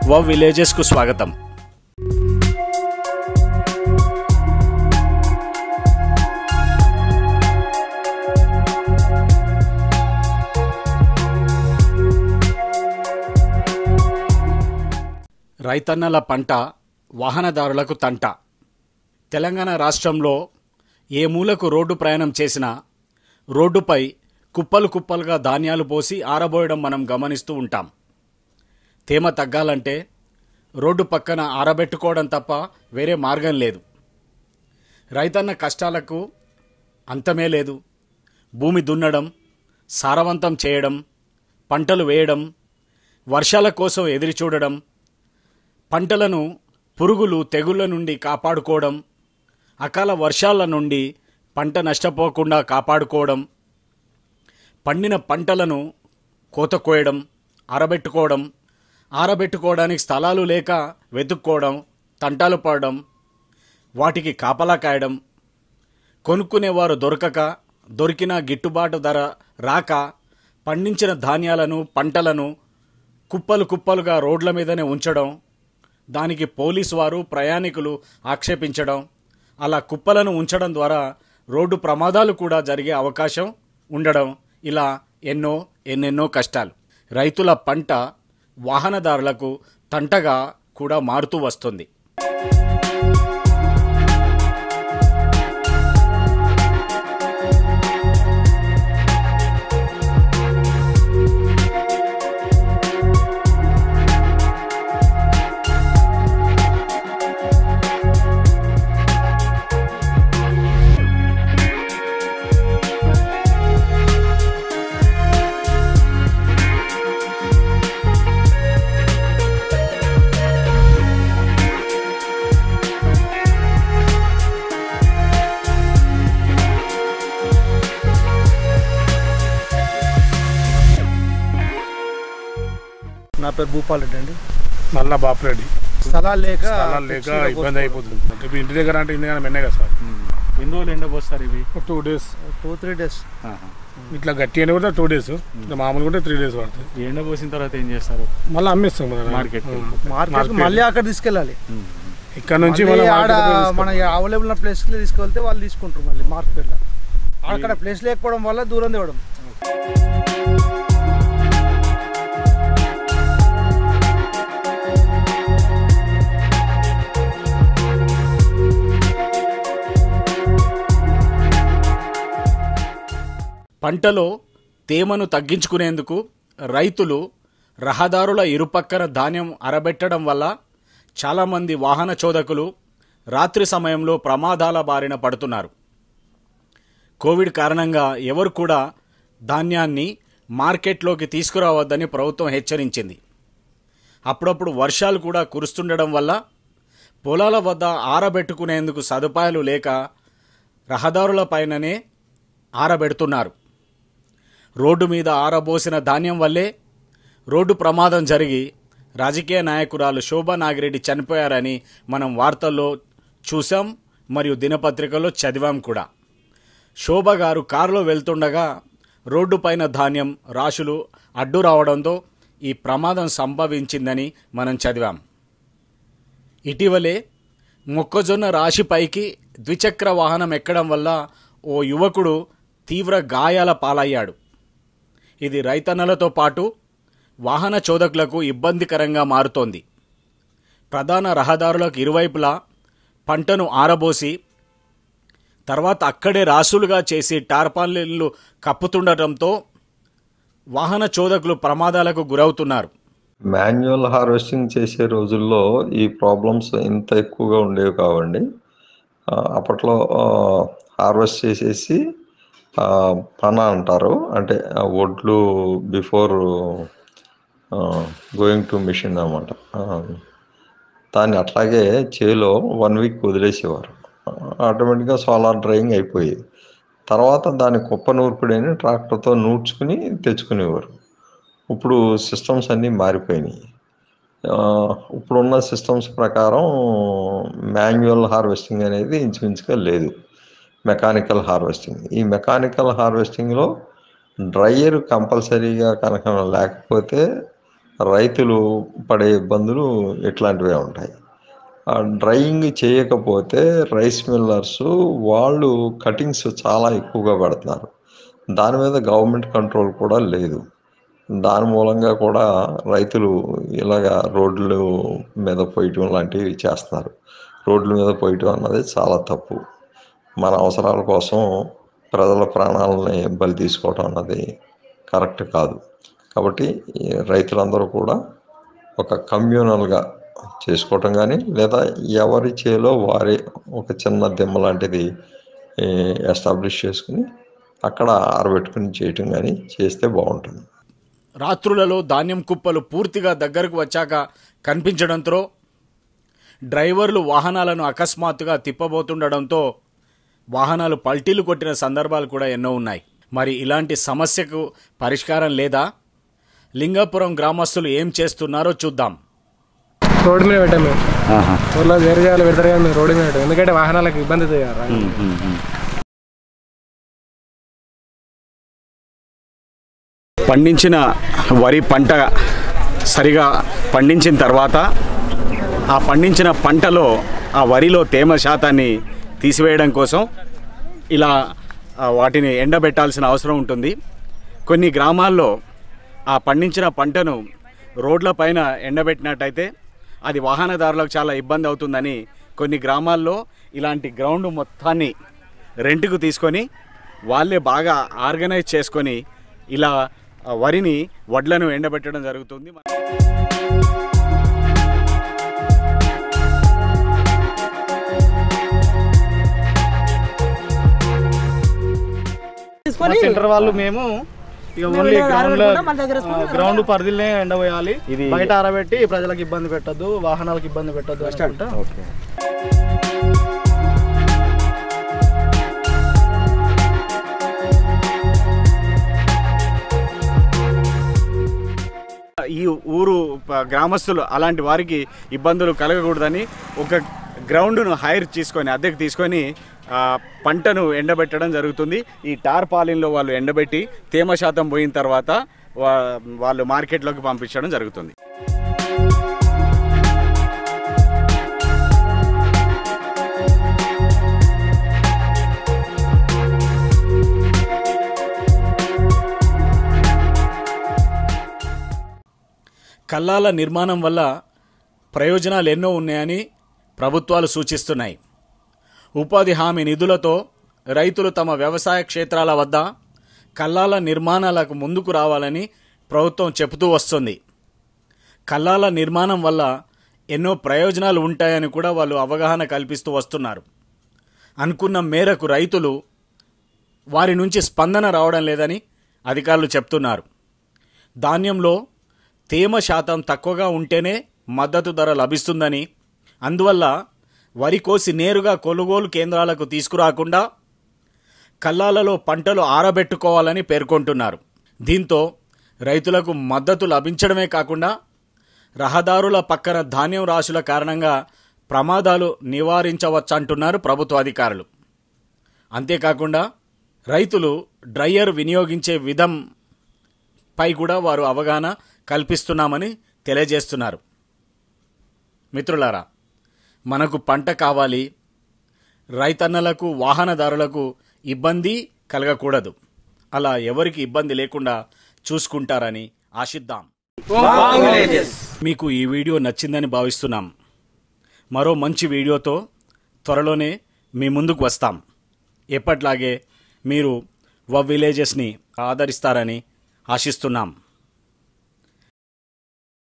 వ విలేజెస్కు స్వాగతం రైతన్నల పంట వాహనదారులకు తంట తెలంగాణ రాష్ట్రంలో ఏ మూలకు రోడ్డు ప్రయాణం చేసినా రోడ్డుపై కుప్పలు కుప్పలుగా ధాన్యాలు పోసి ఆరబోయడం మనం గమనిస్తూ ఉంటాం తేమ తగ్గాలంటే రోడ్డు పక్కన ఆరబెట్టుకోవడం తప్ప వేరే మార్గం లేదు రైతన్న కష్టాలకు అంతమే లేదు భూమి దున్నడం సారవంతం చేయడం పంటలు వేయడం వర్షాల కోసం ఎదురు చూడడం పంటలను పురుగులు తెగుళ్ళ నుండి కాపాడుకోవడం అకాల వర్షాల నుండి పంట నష్టపోకుండా కాపాడుకోవడం పండిన పంటలను కోత కోయడం ఆరబెట్టుకోవడం ఆరబెట్టుకోవడానికి స్థలాలు లేక వెతుక్కోవడం తంటాలు పడడం వాటికి కాపలా కాయడం కొనుక్కునేవారు దొరకక దొరికిన గిట్టుబాటు ధర రాక పండించిన ధాన్యాలను పంటలను కుప్పలు కుప్పలుగా రోడ్ల మీదనే ఉంచడం దానికి పోలీసు వారు ప్రయాణికులు ఆక్షేపించడం అలా కుప్పలను ఉంచడం ద్వారా రోడ్డు ప్రమాదాలు కూడా జరిగే అవకాశం ఉండడం ఇలా ఎన్నో ఎన్నెన్నో కష్టాలు రైతుల పంట వాహనదారులకు తంటగా కూడా మారుతూ వస్తుంది నా పేరు భూపాల్ రెడ్డి అండి మళ్ళా బాపురెడ్డి స్థలాలు లేక స్థలాలు లేక ఇబ్బంది అయిపోతుంది ఇప్పుడు ఇంటి దగ్గర అంటే ఇంటి దగ్గర మెన్నే కదా సార్ ఎన్ని రోజులు ఎండబోస్తారు ఇవి two days two three days ఇట్లా గట్టి అని కూడా టూ డేస్ ఇట్లా మామూలుగా ఉంటే త్రీ డేస్ పడుతుంది ఎండబోసిన తర్వాత ఏం చేస్తారు మళ్ళీ అమ్మేస్తాం కదా మార్కెట్ మార్కెట్ మళ్ళీ అక్కడ తీసుకెళ్ళాలి ఇక్కడ నుంచి మళ్ళీ మళ్ళీ ఆడ మార్కెట్ మన అవైలబుల్ ఉన్న ప్లేస్కి తీసుకెళ్తే వాళ్ళు తీసుకుంటారు మళ్ళీ మార్కెట్లో అక్కడ ప్లేస్ లేకపోవడం వల్ల దూరం తేవడం పంటలో తేమను తగ్గించుకునేందుకు రైతులు రహదారుల ఇరుపక్కన ధాన్యం అరబెట్టడం వల్ల చాలామంది వాహన చోదకులు రాత్రి సమయంలో ప్రమాదాల బారిన పడుతున్నారు కోవిడ్ కారణంగా ఎవరు కూడా ధాన్యాన్ని మార్కెట్లోకి తీసుకురావద్దని ప్రభుత్వం హెచ్చరించింది అప్పుడప్పుడు వర్షాలు కూడా కురుస్తుండడం వల్ల పొలాల వద్ద ఆరబెట్టుకునేందుకు సదుపాయాలు లేక రహదారుల పైననే ఆరబెడుతున్నారు రోడ్డు మీద ఆరబోసిన ధాన్యం వల్లే రోడ్డు ప్రమాదం జరిగి రాజకీయ నాయకురాలు శోభా నాగిరెడ్డి చనిపోయారని మనం వార్తల్లో చూసాం మరియు దినపత్రికల్లో చదివాం కూడా శోభ గారు కారులో వెళ్తుండగా రోడ్డు పైన ధాన్యం రాశులు అడ్డు రావడంతో ఈ ప్రమాదం సంభవించిందని మనం చదివాం ఇటీవలే మొక్కజొన్న రాశిపైకి ద్విచక్ర వాహనం ఎక్కడం వల్ల ఓ యువకుడు తీవ్ర గాయాల పాలయ్యాడు ఇది రైతన్నలతో పాటు వాహన చోదకులకు ఇబ్బందికరంగా మారుతోంది ప్రధాన రహదారులకు ఇరువైపులా పంటను ఆరబోసి తర్వాత అక్కడే రాసులుగా చేసి టార్పాలిన్లు కప్పుతుండటంతో వాహన చోదకులు ప్రమాదాలకు గురవుతున్నారు మాన్యువల్ హార్వెస్టింగ్ చేసే రోజుల్లో ఈ ప్రాబ్లమ్స్ ఇంత ఎక్కువగా ఉండేవి కావండి ఆ, అప్పట్లో హార్వెస్ట్ చేసేసి ఆ, పన అంటారు అంటే ఆ వడ్లు బిఫోర్ గోయింగ్ టు మిషన్ అనమాట దాన్ని అట్లాగే చేలో వన్ వీక్ వదిలేసేవారు ఆటోమేటిక్గా సోలార్ డ్రైయింగ్ అయిపోయేది తర్వాత దాన్ని కుప్ప నూర్పిడని ట్రాక్టర్తో నూడ్చుకుని తెచ్చుకునేవారు ఇప్పుడు సిస్టమ్స్ అన్నీ మారిపోయినాయి ఆ, ఇప్పుడున్న సిస్టమ్స్ ప్రకారం మాన్యువల్ హార్వెస్టింగ్ అనేది ఇంచుమించుగా లేదు మెకానికల్ హార్వెస్టింగ్ ఈ మెకానికల్ హార్వెస్టింగ్లో డ్రయర్ కంపల్సరీగా కనుక లేకపోతే రైతులు పడే ఇబ్బందులు ఇట్లాంటివే ఉంటాయి ఆ డ్రైయింగ్ చేయకపోతే రైస్ మిల్లర్స్ వాళ్ళు కటింగ్స్ చాలా ఎక్కువగా పెడుతున్నారు దాని మీద గవర్నమెంట్ కంట్రోల్ కూడా లేదు దాని మూలంగా కూడా రైతులు ఇలాగా రోడ్లు మీద పోయటం లాంటివి చేస్తున్నారు రోడ్ల మీద పోయటం అన్నది చాలా తప్పు మన అవసరాల కోసం ప్రజల ప్రాణాలని బలి తీసుకోవటం అన్నది కరెక్ట్ కాదు కాబట్టి ఈ రైతులందరూ కూడా ఒక కమ్యూనల్గా చేసుకోవటం కానీ లేదా ఎవరి చేలో వారి ఒక చిన్న దిమ్మ లాంటిది ఎస్టాబ్లిష్ చేసుకుని అక్కడ ఆరబెట్టుకుని చేయటం కానీ చేస్తే బాగుంటుంది రాత్రులలో ధాన్యం కుప్పలు పూర్తిగా దగ్గరకు వచ్చాక కనిపించడంతో డ్రైవర్లు వాహనాలను అకస్మాత్తుగా తిప్పబోతుండడంతో వాహనాలు పల్టీలు కొట్టిన సందర్భాలు కూడా ఎన్నో ఉన్నాయి మరి ఇలాంటి సమస్యకు పరిష్కారం లేదా లింగాపురం గ్రామస్తులు ఏం చేస్తున్నారో చూద్దాం రోడ్డు మీద పెట్టాము మేము ఊర్లో వేరే చేయాలి పెడతారు కానీ మేము రోడ్డు మీద పెట్టాము ఎందుకంటే వాహనాలకు ఇబ్బంది అవుతుంది కదా పండించిన వరి పంట సరిగా పండించిన తర్వాత ఆ పండించిన పంటలో ఆ వరిలో తేమ శాతాన్ని తీసివేయడం కోసం ఇలా ఆ, వాటిని ఎండబెట్టాల్సిన అవసరం ఉంటుంది కొన్ని గ్రామాల్లో ఆ పండించిన పంటను రోడ్ల పైన ఎండబెట్టినట్టయితే అది వాహనదారులకు చాలా ఇబ్బంది అవుతుందని కొన్ని గ్రామాల్లో ఇలాంటి గ్రౌండ్ మొత్తాన్ని రెంట్కు తీసుకొని వాళ్ళే బాగా ఆర్గనైజ్ చేసుకొని ఇలా ఆ, వరిని వడ్లను ఎండబెట్టడం జరుగుతుంది సెంటర్ వాళ్ళు మేము ఇక ఓన్లీ గ్రౌండ్ లో గ్రౌండ్ పరిధిలో ఎండబోయాలి ఇది- బయట ఆరబెట్టి ప్రజలకు ఇబ్బంది పెట్టద్దు వాహనాలకు ఇబ్బంది పెట్టద్దు అనుకుంటా ఈ ఊరు ప- గ్రామస్తులు అలాంటి వారికి ఇబ్బందులు కలగకూడదని ఒక గ్రౌండ్ను హైర్ తీసుకొని అద్దెకు తీసుకొని ఆ, పంటను ఎండబెట్టడం జరుగుతుంది ఈ టార్ పాలిన్లో వాళ్ళు ఎండబెట్టి తేమ శాతం పోయిన తర్వాత వా- వాళ్ళు మార్కెట్లోకి పంపించడం జరుగుతుంది కల్లాల నిర్మాణం వల్ల ప్రయోజనాలు ఎన్నో ఉన్నాయని ప్రభుత్వాలు సూచిస్తున్నాయి ఉపాధి హామీ నిధులతో రైతులు తమ వ్యవసాయ క్షేత్రాల వద్ద కల్లాల నిర్మాణాలకు ముందుకు రావాలని ప్రభుత్వం చెబుతూ వస్తుంది కల్లాల నిర్మాణం వల్ల ఎన్నో ప్రయోజనాలు ఉంటాయని కూడా వాళ్ళు అవగాహన కల్పిస్తూ వస్తున్నారు అనుకున్న మేరకు రైతులు వారి నుంచి స్పందన రావడం లేదని అధికారులు చెప్తున్నారు ధాన్యంలో తేమ శాతం తక్కువగా ఉంటేనే మద్దతు ధర లభిస్తుందని అందువల్ల వరి కోసి నేరుగా కొనుగోలు కేంద్రాలకు తీసుకురాకుండా కల్లాలలో పంటలు ఆరబెట్టుకోవాలని పేర్కొంటున్నారు దీంతో రైతులకు మద్దతు లభించడమే కాకుండా రహదారుల పక్కన ధాన్యం రాశుల కారణంగా ప్రమాదాలు నివారించవచ్చంటున్నారు ప్రభుత్వ అధికారులు అంతేకాకుండా రైతులు డ్రయ్యర్ వినియోగించే విధం పై కూడా వారు అవగాహన కల్పిస్తున్నామని తెలియజేస్తున్నారు మిత్రులారా మనకు పంట కావాలి రైతన్నలకు వాహనదారులకు ఇబ్బంది కలగకూడదు అలా ఎవరికి ఇబ్బంది లేకుండా చూసుకుంటారని ఆశిద్దాం మీకు ఈ వీడియో నచ్చిందని భావిస్తున్నాం మరో మంచి వీడియోతో త్వరలోనే మీ ముందుకు వస్తాం ఎప్పట్లాగే మీరు వ విలేజెస్ని ఆదరిస్తారని ఆశిస్తున్నాం